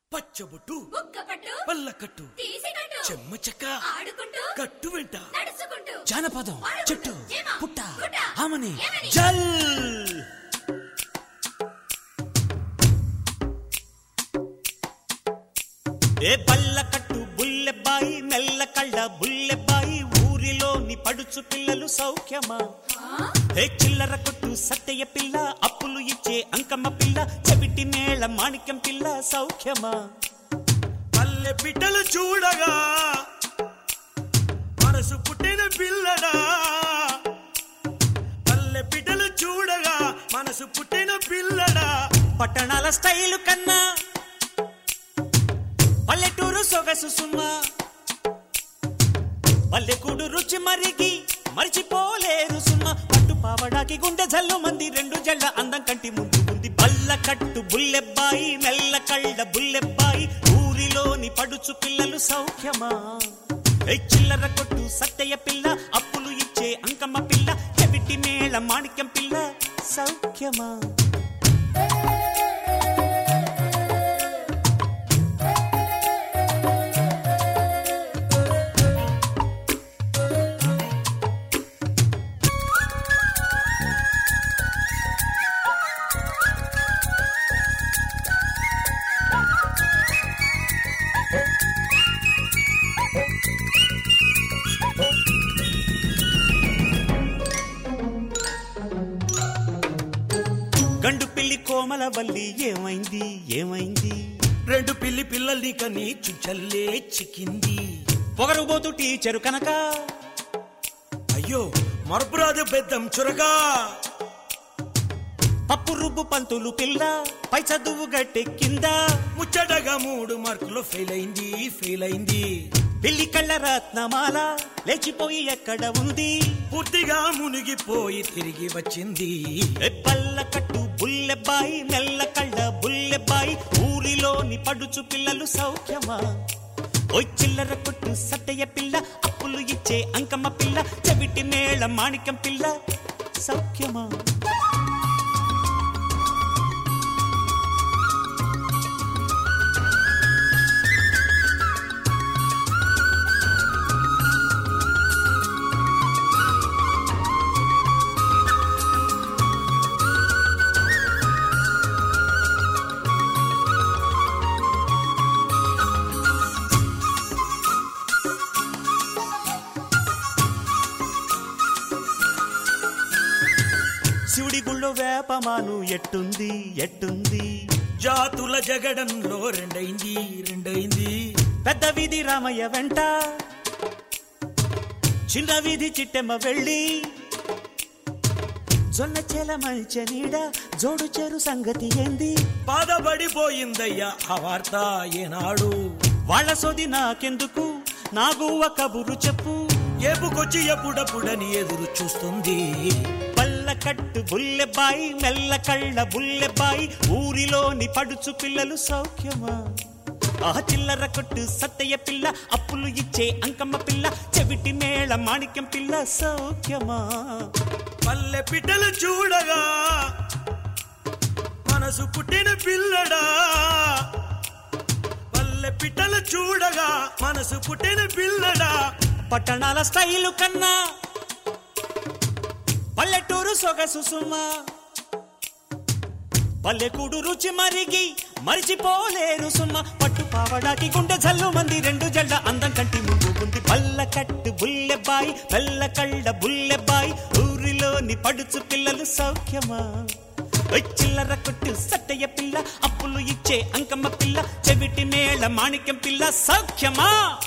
పచ్చబొట్టు బుక్కపట్టు పల్లకట్టు తీసికట్టు చెమ్మ చెక్క ఆడుకుంటూ కట్టు వెంట నడుచుకుంటూ జానపదం వాడుకుంటూ, చెట్టు చీమ, పుట్ట గుట్ట, ఆమని ఏమని? జల్ ఏ బల్ల కట్టు బుల్లెబ్బాయి మెల్ల కళ్ళ బుల్లెబ్బాయి ఊరిలోని పడుచు పిల్లలు సౌఖ్యమా ఏ చిల్లర కొట్టు సత్తయ్య పిల్ల అప్పులు ఇచ్చే అంకమ్మ పిల్ల చెవిటి మేళ మాణిక్యం పిల్ల సౌఖ్యమా పల్లె బిడ్డలు చూడగా మనసు పుట్టిన పిల్లడా పల్లె బిడ్డలు చూడగా మనసు పుట్టిన పిల్లడా పట్టణాల స్టైలు కన్నా పల్లెటూరు సొగసు సుమ్మా పల్లెకూడు రుచి మరిగి మరిచిపోలేరు సుమ్మా పట్టు పావడాకి గుండె జల్లు మంది రెండు జళ్ళ అందం కంటి ముందు ఉంది బల్ల కట్టు బుల్లెబ్బాయి మెల్ల కళ్ళ బుల్లెబ్బాయి ఊరిలోని పడుచు పిల్లలు సౌఖ్యమా ఏ చిల్లర కొట్టు సత్తయ్య పిల్ల అప్పులు ఇచ్చే అంకమ్మ పిల్ల చెవిటి మేళ మాణిక్యం పిల్ల సౌఖ్యమా గండు పిల్లి కోమల వల్లి ఏమైంది ఏమైంది రెండు పిల్లి పిల్లల్ని కని చుచ్చల్లే చిక్కింది పొగరుబోతు టీచరు కనుక అయ్యో మరపురాదు పెద్దం చురగా పప్పు రుబ్బు పంతులు పిల్ల పై చదువు గట్టెక్కిందా ముచ్చటగా మూడు మార్కులు ఫెయిల్ అయింది ఫెయిల్ అయింది పిల్లి కళ్ళ రత్నమాల లేచిపోయి ఎక్కడ ఉంది పూర్తిగా మునిగిపోయి తిరిగి వచ్చింది ఏ పల్ల కట్టు బుల్లెబ్బాయి మెల్ల కళ్ళ బుల్లెబ్బాయి ఊరిలోని పడుచు పిల్లలు సౌఖ్యమా ఓ చిల్లర కొట్టు సత్తయ్య పిల్ల అప్పులు ఇచ్చే అంకమ్మ పిల్ల చెవిటి మేళ మాణిక్యం పిల్ల సౌఖ్యమా శివుడి గుళ్ళో వేపమాను ఎట్టుంది ఎట్టుంది జాతుల జగడంలో రెండైంది రెండైంది పెద్ద వీధి రామయ్య వెంట చిన్న వీధి చిట్టెమ్మ వెళ్ళి జొన్న చెల మంచె నీడ జోడు చెరు సంగతి ఏంది బాధపడిపోయిందయ్యా ఆ వార్త ఏనాడు వాళ్ళ సోది నాకెందుకు నా గువ్వ కబురు చెప్పు ఏపుకొచ్చి ఎప్పుడప్పుడని ఎదురు చూస్తుంది పల్ల కట్టు బుల్లెబాయి మెల్ల కళ్ళ బుల్లెబాయి ఊరిలోని పడుచు పిల్లలు సౌఖ్యమా ఆ చిల్లర కొట్టు సత్తయ్య పిల్ల అప్పులు ఇచ్చే అంకమ్మ పిల్ల చెవిటి మేళ మాణిక్యం పిల్ల సౌఖ్యమా పల్లె పిట్టలు చూడగా మనసు పుట్టిన పిల్లడా పల్లె పిట్టలు చూడగా మనసు పుట్టిన పిల్లడా పట్టణాల స్టైలు కన్నా పల్లెటూరు సొగసు సుమా పల్లెకూడు రుచి మరిగి మరిచిపోలేరు సుమ్మ పట్టు పావడాకి గుండె జల్లు మంది రెండు జళ్ళ అందం కంటి ముందు ఉంది పల్ల కట్టు బుల్లెబ్బాయి పల్ల కళ్ళ బుల్లెబ్బాయి ఊరిలోని పడుచు పిల్లలు సౌఖ్యమా ఓ చిల్లర కొట్టు సట్టయ్య పిల్ల అప్పులు ఇచ్చే అంకమ్మ పిల్ల చెవిటి మేళ మాణిక్యం పిల్ల సౌఖ్యమా